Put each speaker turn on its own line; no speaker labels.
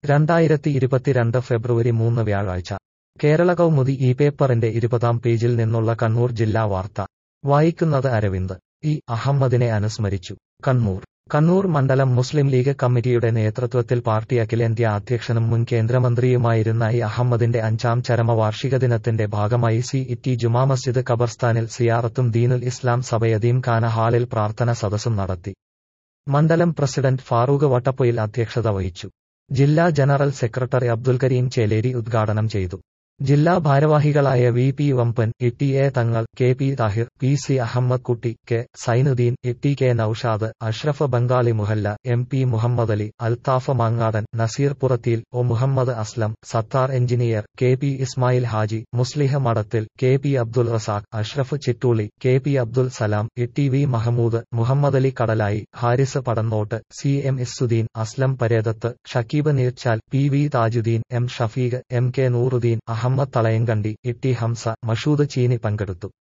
രണ്ടായിരത്തി ഇരുപത്തിരണ്ട് ഫെബ്രുവരി മൂന്ന് വ്യാഴാഴ്ച കേരള കൗമുദി ഈ പേപ്പറിന്റെ ഇരുപതാം പേജിൽ നിന്നുള്ള കണ്ണൂർ ജില്ലാ വാർത്ത വായിക്കുന്നത് അരവിന്ദ് ഇ അഹമ്മദിനെ അനുസ്മരിച്ചു കണ്ണൂർ കണ്ണൂർ മണ്ഡലം മുസ്ലിം ലീഗ് കമ്മിറ്റിയുടെ നേതൃത്വത്തിൽ പാർട്ടി അഖിലേന്ത്യാ അധ്യക്ഷനും മുൻ കേന്ദ്രമന്ത്രിയുമായിരുന്ന ഇ അഹമ്മദിന്റെ അഞ്ചാം ചരമവാർഷിക ദിനത്തിന്റെ ഭാഗമായി സി ഇറ്റി ജുമാ മസ്ജിദ് ഖബർസ്ഥാനിൽ സിയാറത്തും ദീനുൽ ഇസ്ലാം സഭയദീം ഖാന ഹാളിൽ പ്രാർത്ഥന സദസ്സും നടത്തി മണ്ഡലം പ്രസിഡന്റ് ഫാറൂഖ് വട്ടപ്പൊയിൽ അധ്യക്ഷത വഹിച്ചു ജില്ലാ ജനറൽ സെക്രട്ടറി അബ്ദുൽ കരീം ചേലേരി ഉദ്ഘാടനം ചെയ്തു ജില്ലാ ഭാരവാഹികളായ V P Vamban E T A Thangal K P Thahir P C Ahmed Kutty K Sainuddin E T K Noushad Ashraf Bengali Muhalla M P Muhammad Ali Althaf Mangadan Naseer Purathiyil O Muhammad Aslam Sathar engineer K P Ismail Haji Musliha Madathil K P Abdul Razak Ashraf Chittooli K P Abdul Salam E T V Mahmood Muhammad Ali Kadalayi Haris Padannot C M Isuddin Aslam Parethath Shakeeb Neerchal P V Thajuddin M Shafeeq M K Nooruddin Ahmed Thalayankandi E T Hamsa Mashood Cheeni പങ്കെടുത്തു